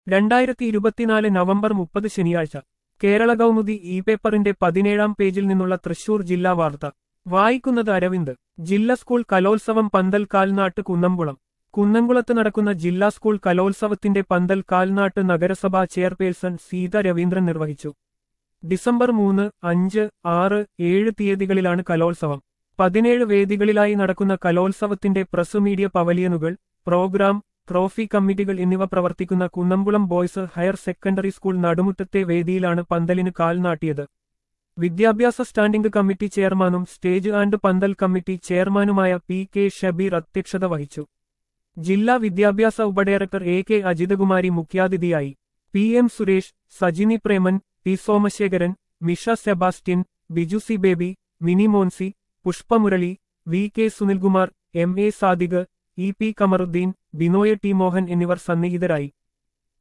രണ്ടായിരത്തി ഇരുപത്തിനാല് നവംബർ മുപ്പത് ശനിയാഴ്ച കേരള കൗമുദി ഇ പേപ്പറിന്റെ പതിനേഴാം പേജിൽ നിന്നുള്ള തൃശൂർ ജില്ലാ വാർത്ത വായിക്കുന്നത് അരവിന്ദ് ജില്ലാ സ്കൂൾ കലോത്സവം പന്തൽ കാൽനാട്ട് കുന്നംകുളം കുന്നംകുളത്ത് നടക്കുന്ന ജില്ലാ സ്കൂൾ കലോത്സവത്തിന്റെ പന്തൽ കാൽനാട്ട് നഗരസഭാ ചെയർപേഴ്സൺ സീത രവീന്ദ്രൻ നിർവഹിച്ചു ഡിസംബർ മൂന്ന് അഞ്ച് ആറ് ഏഴ് തീയതികളിലാണ് കലോത്സവം പതിനേഴ് വേദികളിലായി നടക്കുന്ന കലോത്സവത്തിന്റെ പ്രസ് മീഡിയ പവലിയനുകൾ പ്രോഗ്രാം ട്രോഫി കമ്മിറ്റികൾ എന്നിവ പ്രവർത്തിക്കുന്ന Kunnamkulam boys higher secondary school നടുമുറ്റത്തെ വേദിയിലാണ് പന്തലിന് കാൽനാട്ടിയത് വിദ്യാഭ്യാസ സ്റ്റാൻഡിംഗ് കമ്മിറ്റി ചെയർമാനും സ്റ്റേജ് ആൻഡ് പന്തൽ കമ്മിറ്റി ചെയർമാനുമായ പി കെ ഷബീർ അധ്യക്ഷത വഹിച്ചു ജില്ലാ വിദ്യാഭ്യാസ ഉപഡയറക്ടർ എ കെ അജിതകുമാരി മുഖ്യാതിഥിയായി P M Suresh Sajini Preman T Somasekharan Misha Sebastian Biju C Baby Mini Monsy Pushpamurali V K Sunilkumar M A Sadiq E P Kamaruddin Binoy T Mohan എന്നിവർ സന്നിഹിതരായി